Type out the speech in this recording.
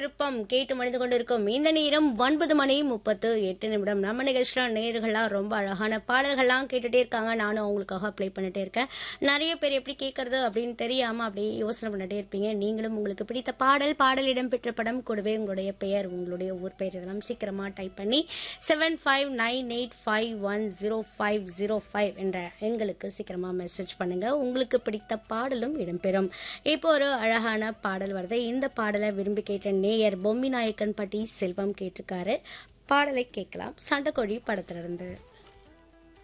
விருப்பம் கேட்டு மணிந்து கொண்டிருக்கும் இந்த நேரம் ஒன்பது மணி முப்பத்து எட்டு நிமிடம் நம்ம நிகழ்ச்சியில் நேர்கள்லாம் ரொம்ப அழகான பாடல்கள்லாம் கேட்டுட்டே இருக்காங்க நானும் அவங்களுக்காக ப்ளே பண்ணிட்டே இருக்கேன் நிறைய பேர் எப்படி கேட்கறது அப்படின்னு தெரியாம அப்படியே யோசனை பண்ணிட்டே இருப்பீங்க நீங்களும் உங்களுக்கு பிடித்த பாடல் பாடல் இடம்பெற்ற படம் கூடவே உங்களுடைய பெயர் உங்களுடைய ஊர் பெயர் இதெல்லாம் சீக்கிரமா டைப் பண்ணி seven five nine eight five one zero five zero five என்ற எண்களுக்கு சீக்கிரமா மெசேஜ் பண்ணுங்க உங்களுக்கு பிடித்த பாடலும் இடம்பெறும் இப்போ ஒரு அழகான பாடல் வருது இந்த பாடலை விரும்பி கேட்ட நேயர் பொம்மி நாயக்கன் பட்டி செல்வம் கேட்டிருக்காரு பாடலை கேட்கலாம் சண்டைக்கோழி படத்திலிருந்து